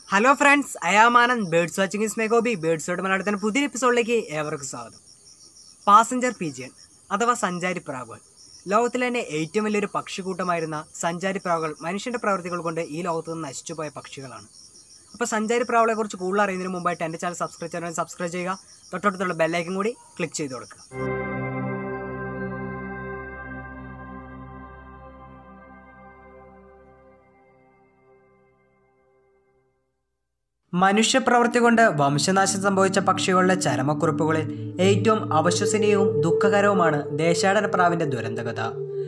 hello friends അയാമാനന്ദ് birds watching is my hobby ബേഡ്സോട് മലയാളത്തിൻ്റെ പുതിയ എപ്പിസോഡിലേക്ക് ഏവർക്കും സ്വാഗതം പാസഞ്ചർ പീജിയൻ അഥവാ സഞ്ചാരി പ്രാവുകൾ ലോകത്തിലെ തന്നെ ഏറ്റവും വലിയൊരു പക്ഷിക്കൂട്ടമായിരുന്ന സഞ്ചാരി പ്രാവുകൾ മനുഷ്യൻ്റെ പ്രവൃത്തികൾ കൊണ്ട് ഈ ലോകത്ത് നിന്ന് നശിച്ചുപോയ പക്ഷികളാണ് അപ്പോൾ സഞ്ചാരി പ്രാവുകളെ കുറിച്ച് കൂടുതൽ അറിയുന്നതിന് മുമ്പായിട്ട് എൻ്റെ ചാനൽ സബ്സ്ക്രൈബ് ചെയ്യാൻ സബ്സ്ക്രൈബ് ചെയ്യുക തൊട്ടടുത്തുള്ള ബെല്ലൈക്കൻ കൂടി ക്ലിക്ക് ചെയ്ത് കൊടുക്കുക മനുഷ്യപ്രവൃത്തി കൊണ്ട് വംശനാശം സംഭവിച്ച പക്ഷികളുടെ ചരമക്കുറിപ്പുകളിൽ ഏറ്റവും അവിശ്വസനീയവും ദുഃഖകരവുമാണ് ദേശാടന പ്രാവിന്റെ ദുരന്തകഥ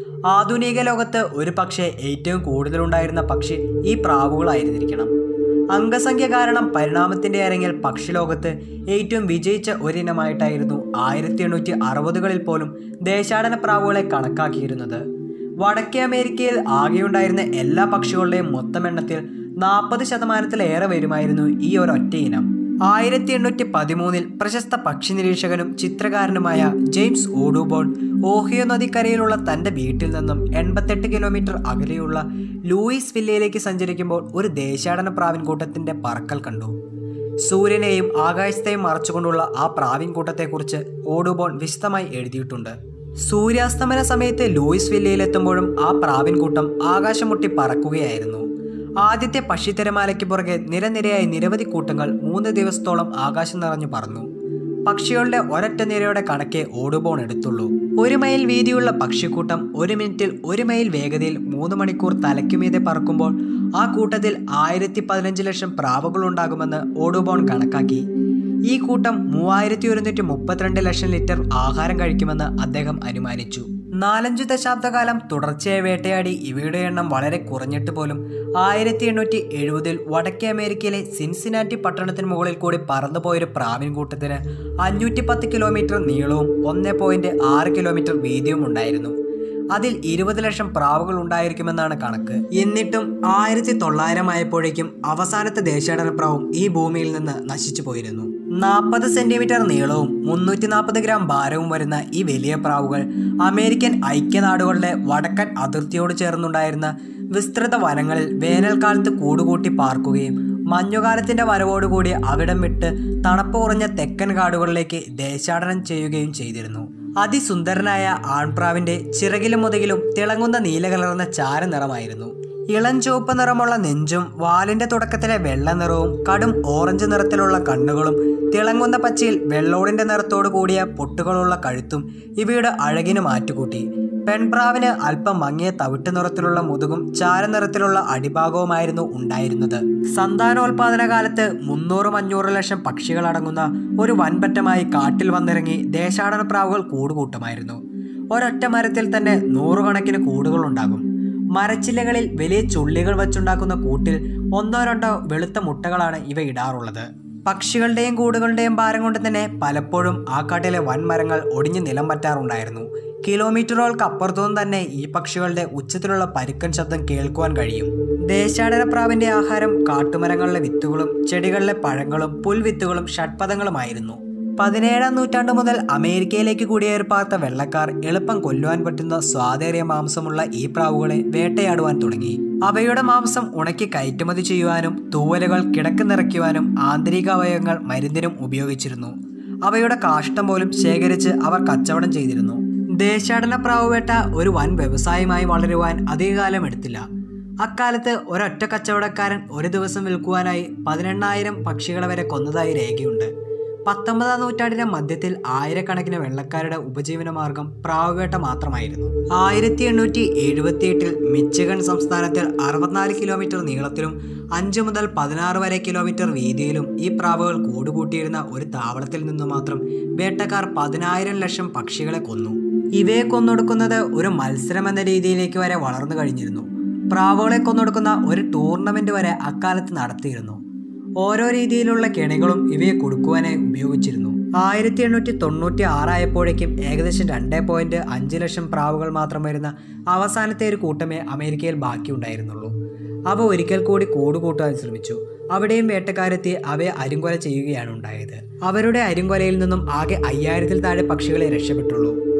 ആധുനിക ലോകത്ത് ഒരു പക്ഷേ ഏറ്റവും കൂടുതലുണ്ടായിരുന്ന പക്ഷി ഈ പ്രാവുകളായിരുന്നിരിക്കണം അംഗസംഖ്യ കാരണം പരിണാമത്തിന്റെ അരങ്ങിൽ പക്ഷിലോകത്ത് ഏറ്റവും വിജയിച്ച ഒരിനമായിട്ടായിരുന്നു ആയിരത്തി എണ്ണൂറ്റി അറുപതുകളിൽ പോലും ദേശാടന പ്രാവുകളെ കണക്കാക്കിയിരുന്നത് വടക്കേ അമേരിക്കയിൽ ആകെയുണ്ടായിരുന്ന എല്ലാ പക്ഷികളുടെയും മൊത്തം എണ്ണത്തിൽ നാൽപ്പത് ശതമാനത്തിലേറെ വരുമായിരുന്നു ഈ ഒരൊറ്റ ഇനം ആയിരത്തി എണ്ണൂറ്റി പതിമൂന്നിൽ പ്രശസ്ത പക്ഷി നിരീക്ഷകനും ചിത്രകാരനുമായ ജെയിംസ് ഓഡുബോൺ ഓഹിയോ നദിക്കരയിലുള്ള തൻ്റെ വീട്ടിൽ നിന്നും എൺപത്തെട്ട് കിലോമീറ്റർ അകലെയുള്ള ലൂയിസ് വില്ലയിലേക്ക് സഞ്ചരിക്കുമ്പോൾ ഒരു ദേശാടന പ്രാവിൻകൂട്ടത്തിൻ്റെ പറക്കൽ കണ്ടു സൂര്യനെയും ആകാശത്തെയും മറച്ചുകൊണ്ടുള്ള ആ പ്രാവിൻകൂട്ടത്തെക്കുറിച്ച് ഓഡുബോൺ വിശദമായി എഴുതിയിട്ടുണ്ട് സൂര്യാസ്തമന സമയത്ത് ലൂയിസ് വില്ലയിലെത്തുമ്പോഴും ആ പ്രാവിൻകൂട്ടം ആകാശം മുട്ടി പറക്കുകയായിരുന്നു ആദ്യത്തെ പക്ഷിത്തിരമാലയ്ക്ക് പുറകെ നിരനിരയായി നിരവധി കൂട്ടങ്ങൾ മൂന്ന് ദിവസത്തോളം ആകാശം നിറഞ്ഞു പറന്നു പക്ഷികളുടെ ഒരൊറ്റ നിരയുടെ കണക്കേ ഓടുബോൺ എടുത്തുള്ളൂ ഒരു മൈൽ വീതിയുള്ള പക്ഷിക്കൂട്ടം ഒരു മിനിറ്റിൽ ഒരു മൈൽ വേഗതയിൽ മൂന്ന് മണിക്കൂർ തലയ്ക്കുമീതെ പറക്കുമ്പോൾ ആ കൂട്ടത്തിൽ ആയിരത്തി പതിനഞ്ച് ലക്ഷം പ്രാവുകളുണ്ടാകുമെന്ന് ഓടുബോൺ കണക്കാക്കി ഈ കൂട്ടം മൂവായിരത്തി ഒരുന്നൂറ്റി മുപ്പത്തിരണ്ട് ലക്ഷം ലിറ്റർ ആഹാരം കഴിക്കുമെന്ന് അദ്ദേഹം അനുമാനിച്ചു നാലഞ്ചു ദശാബ്ദകാലം തുടർച്ചയായി വേട്ടയാടി ഇവയുടെ എണ്ണം വളരെ കുറഞ്ഞിട്ട് പോലും ആയിരത്തി എണ്ണൂറ്റി എഴുപതിൽ വടക്കേ അമേരിക്കയിലെ സിൻസിനാറ്റി പട്ടണത്തിന് മുകളിൽ കൂടി പറന്നുപോയൊരു പ്രാവിൻ കൂട്ടത്തിന് അഞ്ഞൂറ്റി പത്ത് കിലോമീറ്റർ നീളവും ഒന്ന് പോയിന്റ് ആറ് കിലോമീറ്റർ വീതിയും ഉണ്ടായിരുന്നു അതിൽ ഇരുപത് ലക്ഷം പ്രാവുകൾ ഉണ്ടായിരിക്കുമെന്നാണ് കണക്ക് എന്നിട്ടും ആയിരത്തി തൊള്ളായിരം ആയപ്പോഴേക്കും അവസാനത്തെ ദേശാടന പ്രാവും ഈ ഭൂമിയിൽ നിന്ന് നശിച്ചു പോയിരുന്നു നാൽപ്പത് സെന്റിമീറ്റർ നീളവും മുന്നൂറ്റി നാൽപ്പത് ഗ്രാം ഭാരവും വരുന്ന ഈ വലിയ പ്രാവുകൾ അമേരിക്കൻ ഐക്യനാടുകളുടെ വടക്കൻ അതിർത്തിയോട് ചേർന്നുണ്ടായിരുന്ന വിസ്തൃത വനങ്ങളിൽ വേനൽക്കാലത്ത് കൂടുകൂട്ടി പാർക്കുകയും മഞ്ഞുകാലത്തിന്റെ വരവോടുകൂടി അവിടം വിട്ട് തണുപ്പ് കുറഞ്ഞ തെക്കൻ കാടുകളിലേക്ക് ദേശാടനം ചെയ്യുകയും ചെയ്തിരുന്നു അതിസുന്ദരനായ ആൺപ്രാവിന്റെ ചിറകിലും മുതകിലും തിളങ്ങുന്ന നീല കലർന്ന ചാര നിറമായിരുന്നു ഇളം ചുവപ്പ് നിറമുള്ള നെഞ്ചും വാലിന്റെ തുടക്കത്തിലെ വെള്ള നിറവും കടും ഓറഞ്ച് നിറത്തിലുള്ള കണ്ണുകളും തിളങ്ങുന്ന പച്ചയിൽ വെള്ളോടിന്റെ നിറത്തോടു കൂടിയ പൊട്ടുകളുള്ള കഴുത്തും ഇവയുടെ അഴകിന് മാറ്റുകൂട്ടി പെൺപ്രാവിന് അല്പം മങ്ങിയ തവിട്ട് നിറത്തിലുള്ള മുതുകും ചാരനിറത്തിലുള്ള അടിഭാഗവുമായിരുന്നു ഉണ്ടായിരുന്നത് സന്താനോൽപാദന കാലത്ത് മുന്നൂറും അഞ്ഞൂറ് ലക്ഷം പക്ഷികളടങ്ങുന്ന ഒരു വൻപറ്റമായി കാട്ടിൽ വന്നിറങ്ങി ദേശാടന പ്രാവുകൾ കൂടുകൂട്ടുമായിരുന്നു ഒരൊറ്റ മരത്തിൽ തന്നെ നൂറുകണക്കിന് കൂടുകളുണ്ടാകും മരച്ചില്ലകളിൽ വലിയ ചുള്ളികൾ വെച്ചുണ്ടാക്കുന്ന കൂട്ടിൽ ഒന്നോ രണ്ടോ വെളുത്ത മുട്ടകളാണ് ഇവ ഇടാറുള്ളത് പക്ഷികളുടെയും കൂടുകളുടെയും ഭാരം കൊണ്ട് തന്നെ പലപ്പോഴും ആ കാട്ടിലെ വൻമരങ്ങൾ ഒടിഞ്ഞു നിലം പറ്റാറുണ്ടായിരുന്നു കിലോമീറ്ററുകൾക്ക് അപ്പുറത്തുനിന്ന് തന്നെ ഈ പക്ഷികളുടെ ഉച്ചത്തിലുള്ള പരുക്കൻ ശബ്ദം കേൾക്കുവാൻ കഴിയും ദേശാടന പ്രാവിന്റെ ആഹാരം കാട്ടുമരങ്ങളിലെ വിത്തുകളും ചെടികളിലെ പഴങ്ങളും പുൽവിത്തുകളും ഷഡ്പഥങ്ങളുമായിരുന്നു പതിനേഴാം നൂറ്റാണ്ട് മുതൽ അമേരിക്കയിലേക്ക് കുടിയേറിപ്പാർത്ത വെള്ളക്കാർ എളുപ്പം കൊല്ലുവാൻ പറ്റുന്ന സ്വാദേറിയ മാംസമുള്ള ഈ പ്രാവുകളെ വേട്ടയാടുവാൻ തുടങ്ങി അവയുടെ മാംസം ഉണക്കി കയറ്റുമതി ചെയ്യുവാനും തൂവലുകൾ കിടക്ക് നിറയ്ക്കുവാനും ആന്തരിക അവയവങ്ങൾ മരുന്നിനും ഉപയോഗിച്ചിരുന്നു അവയുടെ കാഷ്ടം പോലും ശേഖരിച്ച് അവർ കച്ചവടം ചെയ്തിരുന്നു ദേശാടന പ്രാവുവേട്ട ഒരു വൻ വ്യവസായമായി വളരുവാൻ അധികകാലം എടുത്തില്ല അക്കാലത്ത് ഒരൊറ്റ കച്ചവടക്കാരൻ ഒരു ദിവസം വിൽക്കുവാനായി പതിനെണ്ണായിരം പക്ഷികളെ വരെ കൊന്നതായി രേഖയുണ്ട് പത്തൊമ്പതാം നൂറ്റാണ്ടിന്റെ മധ്യത്തിൽ ആയിരക്കണക്കിന് വെള്ളക്കാരുടെ ഉപജീവന മാർഗം പ്രാവുവേട്ട മാത്രമായിരുന്നു ആയിരത്തി എണ്ണൂറ്റി എഴുപത്തി എട്ടിൽ മിച്ചിഗൺ സംസ്ഥാനത്തിൽ അറുപത്തിനാല് കിലോമീറ്റർ നീളത്തിലും അഞ്ച് മുതൽ പതിനാറ് വരെ കിലോമീറ്റർ വീതിയിലും ഈ പ്രാവുകൾ കൂടുകൂട്ടിയിരുന്ന ഒരു താവളത്തിൽ നിന്നു മാത്രം വേട്ടക്കാർ പതിനായിരം ലക്ഷം പക്ഷികളെ കൊന്നു ഇവയെ കൊന്നൊടുക്കുന്നത് ഒരു മത്സരം എന്ന രീതിയിലേക്ക് വരെ വളർന്നു കഴിഞ്ഞിരുന്നു പ്രാവുകളെ കൊന്നൊടുക്കുന്ന ഒരു ടൂർണമെന്റ് വരെ അക്കാലത്ത് നടത്തിയിരുന്നു ഓരോ രീതിയിലുള്ള കെണികളും ഇവയെ കൊടുക്കുവാനായി ഉപയോഗിച്ചിരുന്നു ആയിരത്തി എണ്ണൂറ്റി തൊണ്ണൂറ്റി ആറായപ്പോഴേക്കും ഏകദേശം രണ്ട് പോയിന്റ് അഞ്ച് ലക്ഷം പ്രാവുകൾ മാത്രം വരുന്ന അവസാനത്തെ ഒരു കൂട്ടമേ അമേരിക്കയിൽ ബാക്കിയുണ്ടായിരുന്നുള്ളൂ അവ ഒരിക്കൽ കൂടി കൂടുകൂട്ടാൻ ശ്രമിച്ചു അവിടെയും വേട്ടക്കാരെത്തി അവയെ അരിങ്കൊല ചെയ്യുകയാണ് ഉണ്ടായത് അവരുടെ അരിങ്കൊലയിൽ നിന്നും ആകെ അയ്യായിരത്തിൽ താഴെ പക്ഷികളെ രക്ഷപ്പെട്ടുള്ളൂ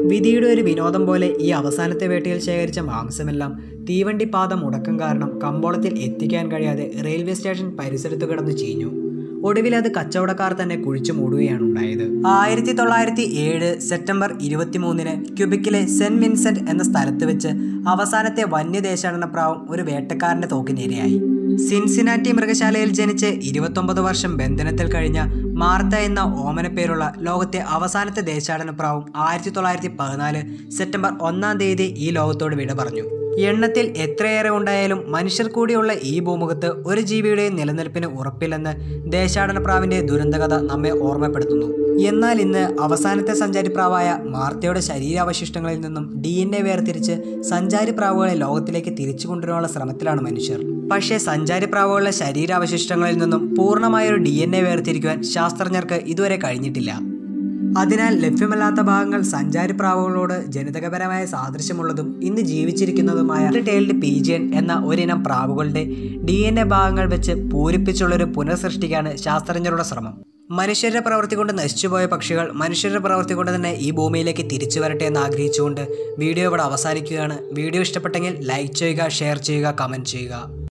വിധിയുടെ ഒരു വിനോദം പോലെ ഈ അവസാനത്തെ വേട്ടയിൽ ശേഖരിച്ച മാംസമെല്ലാം തീവണ്ടി പാത മുടക്കം കാരണം കമ്പോളത്തിൽ എത്തിക്കാൻ കഴിയാതെ റെയിൽവേ സ്റ്റേഷൻ പരിസരത്ത് കിടന്നു ചീഞ്ഞു ഒടുവിൽ അത് കച്ചവടക്കാർ തന്നെ കുഴിച്ചു മൂടുകയാണ് ഉണ്ടായത് ആയിരത്തി തൊള്ളായിരത്തി ഏഴ് സെപ്റ്റംബർ ഇരുപത്തിമൂന്നിന് ക്യൂബിക്കിലെ സെന്റ് വിൻസെന്റ് എന്ന സ്ഥലത്ത് വെച്ച് അവസാനത്തെ വന്യദേശാടന പ്രാവും ഒരു വേട്ടക്കാരന്റെ തോക്കിനിരയായി സിൻസിനാറ്റി മൃഗശാലയിൽ ജനിച്ച് ഇരുപത്തൊമ്പത് വർഷം ബന്ധനത്തിൽ കഴിഞ്ഞ മാർത്ത എന്ന ഓമനപ്പേരുള്ള ലോകത്തെ അവസാനത്തെ ദേശാടന പ്രാവും ആയിരത്തി തൊള്ളായിരത്തി പതിനാല് സെപ്റ്റംബർ ഒന്നാം തീയതി ഈ ലോകത്തോട് വിട പറഞ്ഞു എണ്ണത്തിൽ എത്രയേറെ ഉണ്ടായാലും മനുഷ്യർ കൂടിയുള്ള ഈ ഭൂമുഖത്ത് ഒരു ജീവിയുടെയും നിലനിൽപ്പിന് ഉറപ്പില്ലെന്ന് ദേശാടന പ്രാവിന്റെ ദുരന്തകഥ നമ്മെ ഓർമ്മപ്പെടുത്തുന്നു എന്നാൽ ഇന്ന് അവസാനത്തെ സഞ്ചാരി പ്രാവായ മാർത്തയുടെ ശരീരാവശിഷ്ടങ്ങളിൽ നിന്നും ഡി എൻ എ വേർതിരിച്ച് സഞ്ചാരി പ്രാവുകളെ ലോകത്തിലേക്ക് തിരിച്ചു കൊണ്ടുവരാനുള്ള ശ്രമത്തിലാണ് മനുഷ്യർ പക്ഷേ സഞ്ചാരി പ്രാവുകളുടെ ശരീരാവശിഷ്ടങ്ങളിൽ നിന്നും പൂർണ്ണമായൊരു ഡി എൻ എ വേർതിരിക്കുവാൻ ശാസ്ത്രജ്ഞർക്ക് ഇതുവരെ കഴിഞ്ഞിട്ടില്ല അതിനാൽ ലഭ്യമല്ലാത്ത ഭാഗങ്ങൾ സഞ്ചാരി പ്രാവുകളോട് ജനിതകപരമായ സാദൃശ്യമുള്ളതും ഇന്ന് ജീവിച്ചിരിക്കുന്നതുമായ ടേൽഡ് പീജിയൻ എന്ന ഒരിനം പ്രാവുകളുടെ ഡി എൻ എ ഭാഗങ്ങൾ വെച്ച് പൂരിപ്പിച്ചുള്ളൊരു പുനഃസൃഷ്ടിക്കാണ് ശാസ്ത്രജ്ഞരുടെ ശ്രമം മനുഷ്യരുടെ പ്രവൃത്തി കൊണ്ട് നശിച്ചുപോയ പക്ഷികൾ മനുഷ്യരുടെ പ്രവൃത്തി കൊണ്ട് തന്നെ ഈ ഭൂമിയിലേക്ക് തിരിച്ചു വരട്ടെ എന്ന് ആഗ്രഹിച്ചുകൊണ്ട് വീഡിയോ ഇവിടെ അവസാനിക്കുകയാണ് വീഡിയോ ഇഷ്ടപ്പെട്ടെങ്കിൽ ലൈക്ക് ചെയ്യുക ഷെയർ ചെയ്യുക കമൻറ്റ് ചെയ്യുക